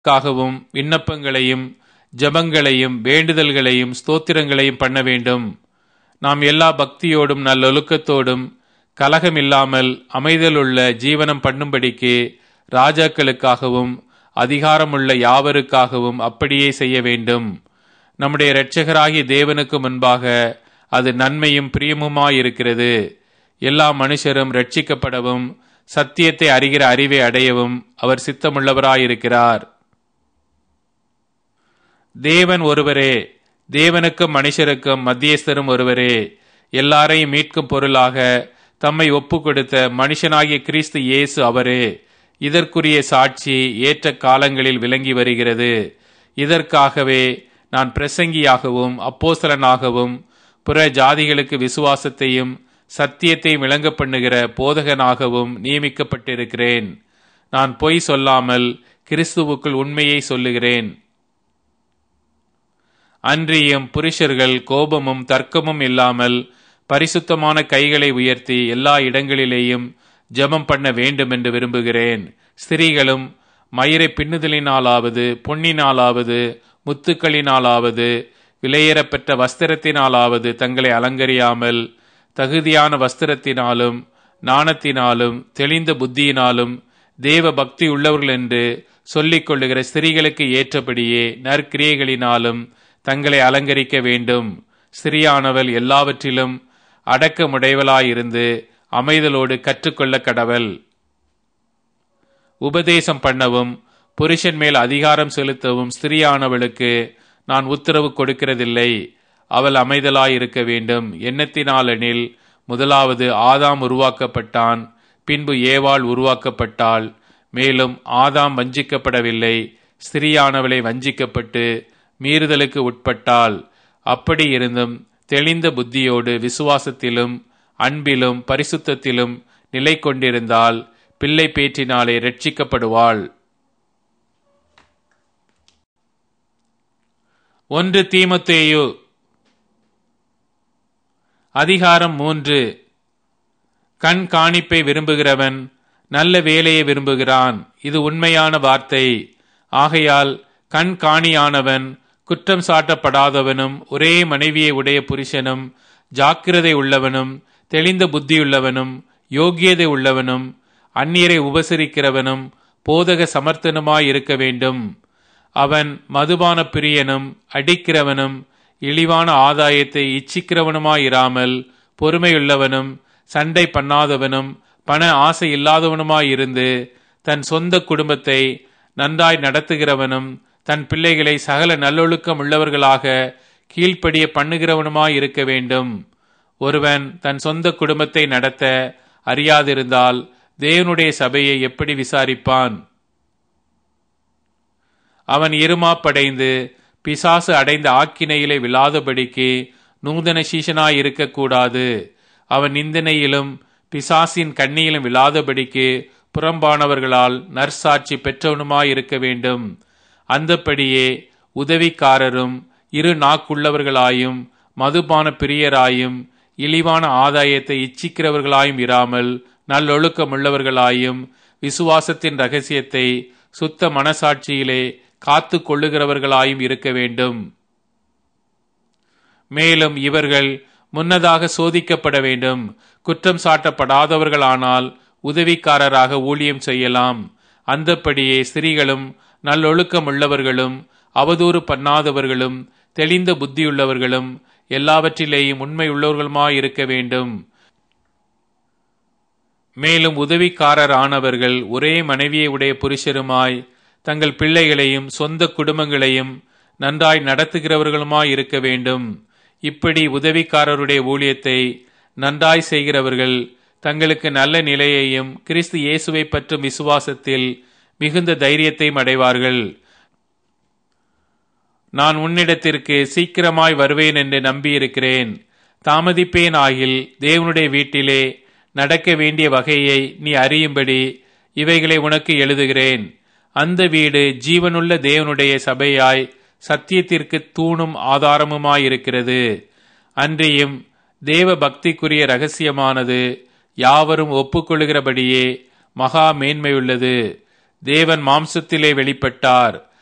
காகவும் விண்ணப்பங்களையும் ஜெபங்களையும் வேண்டுதல்களையும் ஸ்தோத்திரங்களையும் பண்ண வேண்டும் நாம் எல்லா பக்தியோடும் நல்லொழுக்கத்தோடும் கலகமில்லாமல் அமைதலுள்ள ஜீவனம் பண்ணும்படிக்கு ராஜாக்களுக்காகவும் அதிகாரமுள்ள யாவருக்காகவும் அப்படியே செய்ய வேண்டும் நம்முடைய இரட்சகராகிய தேவனுக்கு முன்பாக அது நன்மையும் பிரியமுமாயிருக்கிறது எல்லா மனுஷரும் ரட்சிக்கப்படவும் சத்தியத்தை அறிகிற அறிவை அடையவும் அவர் சித்தமுள்ளவராயிருக்கிறார் தேவன் ஒருவரே தேவனுக்கும் மனுஷருக்கும் மத்தியஸ்தரும் ஒருவரே எல்லாரையும் மீட்கும் பொருளாக தம்மை ஒப்பு கொடுத்த மனுஷனாகிய கிறிஸ்து இயேசு அவரே இதற்குரிய சாட்சி ஏற்ற காலங்களில் விளங்கி வருகிறது இதற்காகவே நான் பிரசங்கியாகவும் அப்போஸ்தலனாகவும் புற ஜாதிகளுக்கு விசுவாசத்தையும் சத்தியத்தையும் விளங்க பண்ணுகிற போதகனாகவும் நியமிக்கப்பட்டிருக்கிறேன் நான் பொய் சொல்லாமல் கிறிஸ்துவுக்குள் உண்மையை சொல்லுகிறேன் அன்றியும் புருஷர்கள் கோபமும் தர்க்கமும் இல்லாமல் பரிசுத்தமான கைகளை உயர்த்தி எல்லா இடங்களிலேயும் ஜெபம் பண்ண வேண்டும் என்று விரும்புகிறேன் ஸ்திரீகளும் மயிரை பின்னுதலினாலாவது பொன்னினாலாவது முத்துக்களினாலாவது விலையேறப்பெற்ற வஸ்திரத்தினாலாவது தங்களை அலங்கரியாமல் தகுதியான வஸ்திரத்தினாலும் நாணத்தினாலும் தெளிந்த புத்தியினாலும் தேவ பக்தி உள்ளவர்கள் என்று சொல்லிக் கொள்ளுகிற ஸ்திரீகளுக்கு ஏற்றபடியே நற்கிரியைகளினாலும் தங்களை அலங்கரிக்க வேண்டும் ஸ்திரியானவள் எல்லாவற்றிலும் அடக்கமுடையவளாயிருந்து அமைதலோடு கற்றுக்கொள்ள கடவள் உபதேசம் பண்ணவும் புருஷன் மேல் அதிகாரம் செலுத்தவும் ஸ்திரியானவளுக்கு நான் உத்தரவு கொடுக்கிறதில்லை அவள் அமைதலாயிருக்க வேண்டும் எண்ணத்தினாலெனில் முதலாவது ஆதாம் உருவாக்கப்பட்டான் பின்பு ஏவாள் உருவாக்கப்பட்டாள் மேலும் ஆதாம் வஞ்சிக்கப்படவில்லை ஸ்திரியானவளை வஞ்சிக்கப்பட்டு மீறுதலுக்கு உட்பட்டாள் அப்படி இருந்தும் தெளிந்த புத்தியோடு விசுவாசத்திலும் அன்பிலும் பரிசுத்தத்திலும் நிலை கொண்டிருந்தால் பிள்ளை பேற்றினாலே ரட்சிக்கப்படுவாள் ஒன்று தீமத்தேயு அதிகாரம் மூன்று கண் காணிப்பை விரும்புகிறவன் நல்ல வேலையை விரும்புகிறான் இது உண்மையான வார்த்தை ஆகையால் கண் காணியானவன் குற்றம் சாட்டப்படாதவனும் ஒரே மனைவியை உடைய புருஷனும் ஜாக்கிரதை உள்ளவனும் தெளிந்த புத்தியுள்ளவனும் யோக்கியதை உள்ளவனும் அந்நியரை உபசரிக்கிறவனும் போதக சமர்த்தனுமாய் இருக்க வேண்டும் அவன் மதுபான பிரியனும் அடிக்கிறவனும் இழிவான ஆதாயத்தை இச்சிக்கிறவனுமாயிராமல் பொறுமையுள்ளவனும் சண்டை பண்ணாதவனும் பண ஆசை இல்லாதவனுமாயிருந்து தன் சொந்த குடும்பத்தை நன்றாய் நடத்துகிறவனும் தன் பிள்ளைகளை சகல நல்லொழுக்கம் உள்ளவர்களாக கீழ்ப்படிய பண்ணுகிறவனுமாய் இருக்க வேண்டும் ஒருவன் தன் சொந்த குடும்பத்தை நடத்த அறியாதிருந்தால் தேவனுடைய சபையை எப்படி விசாரிப்பான் அவன் இருமாப்படைந்து பிசாசு அடைந்த ஆக்கினையிலே விழாதபடிக்கு நூதன சீசனாய் இருக்கக்கூடாது அவன் நிந்தனையிலும் பிசாசின் கண்ணியிலும் விழாதபடிக்கு புறம்பானவர்களால் நற்சாட்சி பெற்றவனுமாய் இருக்க வேண்டும் அந்தப்படியே உதவிக்காரரும் இரு நாக்குள்ளவர்களாயும் மதுபான பிரியராயும் இழிவான ஆதாயத்தை இச்சிக்கிறவர்களாயும் இராமல் நல்லொழுக்கமுள்ளவர்களாயும் விசுவாசத்தின் ரகசியத்தை சுத்த மனசாட்சியிலே காத்து கொள்ளுகிறவர்களாயும் இருக்க வேண்டும் மேலும் இவர்கள் முன்னதாக சோதிக்கப்பட வேண்டும் குற்றம் சாட்டப்படாதவர்களானால் உதவிக்காரராக ஊழியம் செய்யலாம் அந்தப்படியே ஸ்திரீகளும் நல்லொழுக்கம் உள்ளவர்களும் அவதூறு பண்ணாதவர்களும் தெளிந்த புத்தியுள்ளவர்களும் எல்லாவற்றிலேயும் உண்மை உள்ளவர்களுமாயிருக்க வேண்டும் மேலும் உதவிக்காரர் ஆனவர்கள் ஒரே மனைவியை உடைய புருஷருமாய் தங்கள் பிள்ளைகளையும் சொந்த குடும்பங்களையும் நன்றாய் நடத்துகிறவர்களுமாய் இருக்க வேண்டும் இப்படி உதவிக்காரருடைய ஊழியத்தை நன்றாய் செய்கிறவர்கள் தங்களுக்கு நல்ல நிலையையும் கிறிஸ்து இயேசுவை பற்றும் விசுவாசத்தில் மிகுந்த தைரியத்தையும் அடைவார்கள் நான் உன்னிடத்திற்கு சீக்கிரமாய் வருவேன் என்று நம்பியிருக்கிறேன் தாமதிப்பேன் ஆகில் தேவனுடைய வீட்டிலே நடக்க வேண்டிய வகையை நீ அறியும்படி இவைகளை உனக்கு எழுதுகிறேன் அந்த வீடு ஜீவனுள்ள தேவனுடைய சபையாய் சத்தியத்திற்கு தூணும் ஆதாரமுமாயிருக்கிறது அன்றியும் தேவ பக்திக்குரிய ரகசியமானது யாவரும் ஒப்புக்கொள்கிறபடியே மகா மேன்மையுள்ளது தேவன் மாம்சத்திலே வெளிப்பட்டார்